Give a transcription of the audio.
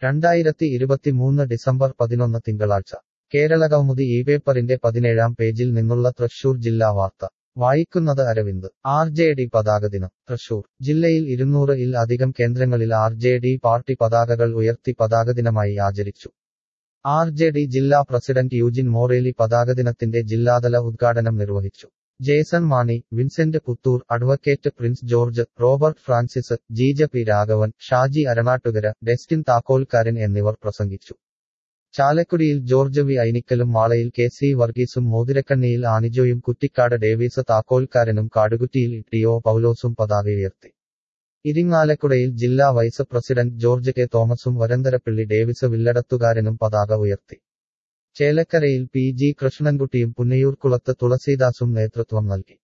രണ്ടായിരത്തി ഇരുപത്തിമൂന്ന് ഡിസംബർ പതിനൊന്ന് തിങ്കളാഴ്ച കേരളകൗമുദി ഈ പേപ്പറിന്റെ പതിനേഴാം പേജിൽ നിന്നുള്ള തൃശൂർ ജില്ലാ വാർത്ത വായിക്കുന്നത് അരവിന്ദ് ആർ ജെ ഡി പതാക ദിനം തൃശൂർ ജില്ലയിൽ ഇരുന്നൂറ് ഇൽ അധികം കേന്ദ്രങ്ങളിൽ ആർ ജെ ഡി പാർട്ടി പതാകകൾ ഉയർത്തി പതാകദിനമായി ആചരിച്ചു ആർ ജെ ഡി ജില്ലാ പ്രസിഡന്റ് യൂജിൻ മോറേലി പതാകദിനത്തിന്റെ ജില്ലാതല ഉദ്ഘാടനം നിർവഹിച്ചു ജേസൺ മാണി വിൻസെന്റ് പുത്തൂർ അഡ്വക്കേറ്റ് പ്രിൻസ് ജോർജ് റോബർട്ട് ഫ്രാൻസിസ് ജീജ പി രാഘവൻ ഷാജി അരണാട്ടുകര ഡെസ്റ്റിൻ താക്കോൽക്കാരൻ എന്നിവർ പ്രസംഗിച്ചു ചാലക്കുടിയിൽ ജോർജ് വി ഐനിക്കലും മാളയിൽ കെ സി വർഗീസും മോതിരക്കണ്ണിയിൽ ആനിജോയും കുറ്റിക്കാട് ഡേവീസ് താക്കോൽക്കാരനും കാടുകുറ്റിയിൽ ടിഒ പൗലോസും പതാക ഉയർത്തി ഇരിങ്ങാലക്കുടയിൽ ജില്ലാ വൈസ് പ്രസിഡന്റ് ജോർജ് കെ തോമസും വരന്തരപ്പിള്ളി ഡേവിസ് വില്ലടത്തുകാരനും പതാക ഉയർത്തി ചേലക്കരയിൽ പി ജി കൃഷ്ണൻകുട്ടിയും പുന്നയൂർക്കുളത്ത് തുളസീദാസും നേതൃത്വം നൽകി